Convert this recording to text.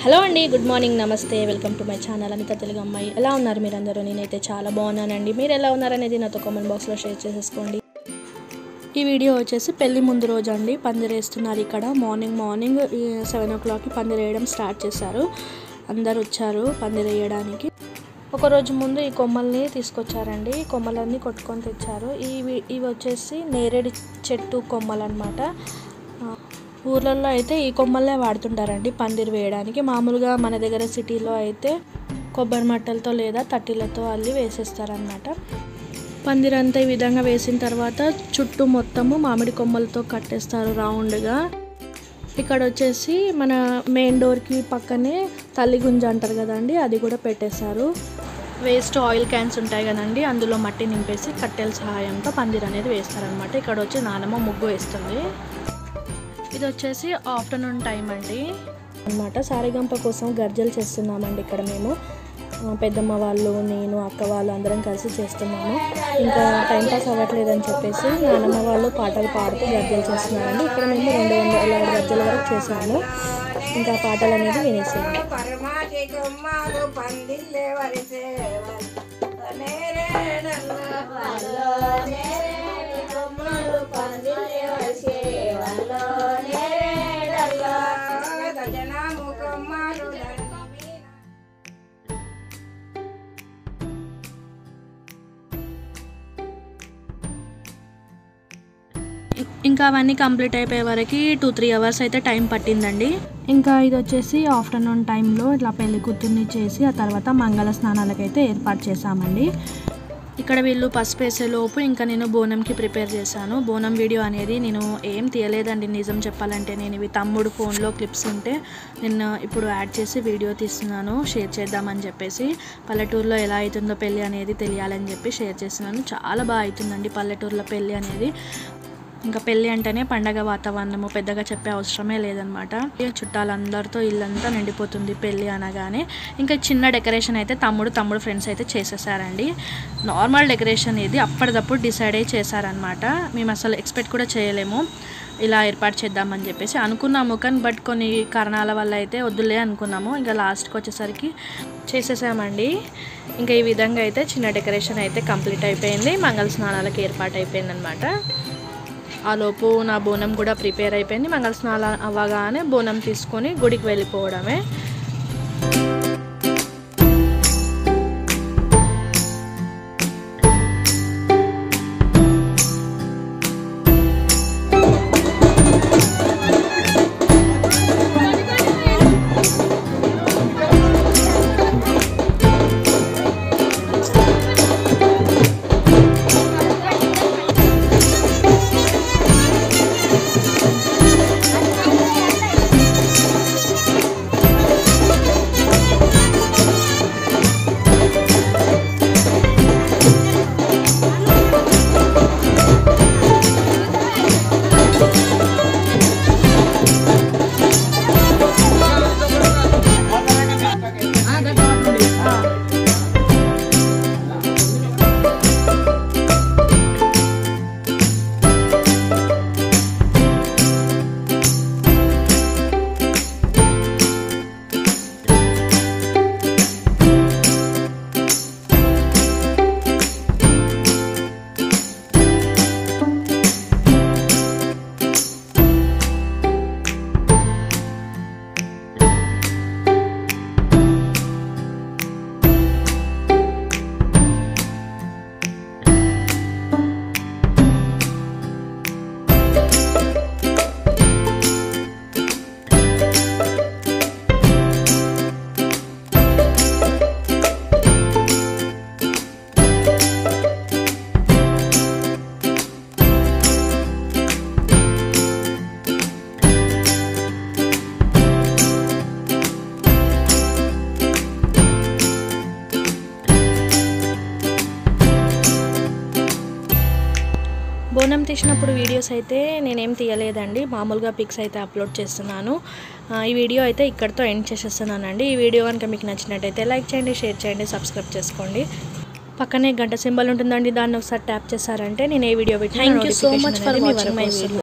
Hello అండి good morning నమస్తే welcome to my channel Anitha Telugu అమ్మాయి ఎలా ఉన్నారు మీరందరూ నేనైతే చాలా బాగున్నానండి మీరు ఎలా ఉన్నారనేది నాతో కామెంట్ బాక్స్లో షేర్ చేసేసుకోండి ఈ వీడియో వచ్చేసి పెళ్లి ముందు రోజు అండి పందిరేస్తున్నారు ఇక్కడ మార్నింగ్ మార్నింగ్ సెవెన్ ఓ క్లాక్కి పందిరేయడం స్టార్ట్ చేశారు అందరు వచ్చారు పందిరేయడానికి ఒక రోజు ముందు ఈ కొమ్మల్ని తీసుకొచ్చారండి ఈ కొమ్మలన్నీ కొట్టుకొని తెచ్చారు ఇవి ఇవి వచ్చేసి నేరేడు చెట్టు కొమ్మలు అనమాట ఊర్లలో అయితే ఈ కొమ్మలే వాడుతుంటారండి పందిరి వేయడానికి మామూలుగా మన దగ్గర సిటీలో అయితే కొబ్బరి మట్టలతో లేదా తట్టిలతో అల్లి వేసేస్తారనమాట పందిరంతా ఈ విధంగా వేసిన తర్వాత చుట్టూ మొత్తము మామిడి కొమ్మలతో కట్టేస్తారు రౌండ్గా ఇక్కడ వచ్చేసి మన మెయిన్ డోర్కి పక్కనే తల్లి గుంజ అంటారు కదండి అది కూడా పెట్టేశారు వేస్ట్ ఆయిల్ క్యాన్స్ ఉంటాయి కదండి అందులో మట్టి నింపేసి కట్టెల సహాయంతో పందిర్ అనేది వేస్తారనమాట ఇక్కడ వచ్చి నానమ్మ ముగ్గు వేస్తుంది ఇది వచ్చేసి ఆఫ్టర్నూన్ టైం అండి అనమాట సారిగంప కోసం గర్జలు చేస్తున్నామండి ఇక్కడ మేము ఆ, పెద్దమ్మ వాళ్ళు నేను అక్క వాళ్ళు అందరం కలిసి చేస్తున్నాము ఇంకా టైం పాస్ అవ్వట్లేదని చెప్పేసి నానమ్మ వాళ్ళు పాటలు పాడుతూ గర్జలు చేస్తున్నారండి ఇక్కడ మేము రెండు వందల ఏడు గర్జల వరకు చేసాము ఇంకా పాటలు అనేది వినేసాము పరమాటి కొమ్మాలు పందిల్లే వరిసే జనాము కొమ్మాలు ఇంకా అవన్నీ కంప్లీట్ అయిపోయే వరకు టూ త్రీ అవర్స్ అయితే టైం పట్టిందండి ఇంకా ఇది వచ్చేసి ఆఫ్టర్నూన్ టైంలో ఇట్లా పెళ్లి కూతుర్ని చేసి ఆ తర్వాత మంగళ స్నానాలకైతే ఏర్పాటు చేశామండి ఇక్కడ వీళ్ళు పసుపు వేసేలోపు ఇంకా నేను బోనంకి ప్రిపేర్ చేశాను బోనం వీడియో అనేది నేను ఏం తీయలేదండి నిజం చెప్పాలంటే నేను ఇవి తమ్ముడు ఫోన్లో క్లిప్స్ ఉంటే నేను ఇప్పుడు యాడ్ చేసి వీడియో తీస్తున్నాను షేర్ చేద్దామని చెప్పేసి పల్లెటూరులో ఎలా అవుతుందో పెళ్ళి అనేది తెలియాలని చెప్పి షేర్ చేస్తున్నాను చాలా బాగా అవుతుందండి పల్లెటూరులో పెళ్ళి అనేది ఇంకా పెళ్ళి అంటేనే పండగ వాతావరణము పెద్దగా చెప్పే అవసరమే లేదనమాట చుట్టాలందరితో ఇల్లంతా నిండిపోతుంది పెళ్ళి అనగానే ఇంకా చిన్న డెకరేషన్ అయితే తమ్ముడు తమ్ముడు ఫ్రెండ్స్ అయితే చేసేసారండి నార్మల్ డెకరేషన్ ఇది అప్పటిదప్పుడు డిసైడ్ అయ్యి చేశారనమాట మేము అసలు ఎక్స్పెక్ట్ కూడా చేయలేము ఇలా ఏర్పాటు చేద్దామని చెప్పేసి అనుకున్నాము కానీ బట్ కొన్ని కారణాల వల్ల అయితే వద్దులే అనుకున్నాము ఇంకా లాస్ట్కి వచ్చేసరికి చేసేసామండి ఇంకా ఈ విధంగా అయితే చిన్న డెకరేషన్ అయితే కంప్లీట్ అయిపోయింది మంగళ స్నానాలకు ఏర్పాటు అయిపోయింది అనమాట ఆ లోపు నా బోనం కూడా ప్రిపేర్ అయిపోయింది మంగళ స్నానం అవ్వగానే బోనం తీసుకొని గుడికి వెళ్ళిపోవడమే బోనం తీసినప్పుడు వీడియోస్ అయితే నేనేం తీయలేదండి మామూలుగా పిక్స్ అయితే అప్లోడ్ చేస్తున్నాను ఆ, ఈ వీడియో అయితే ఇక్కడితో ఎండ్ చేసేస్తున్నానండి ఈ వీడియో కనుక మీకు నచ్చినట్టయితే లైక్ చేయండి షేర్ చేయండి సబ్స్క్రైబ్ చేసుకోండి పక్కనే గంట సింబల్ ఉంటుందండి దాన్ని ఒకసారి ట్యాప్ చేశారంటే నేను ఏ వీడియో పెట్టినా Thank you so much notification for అనేది మీ watching వరకు my వస్తుంది.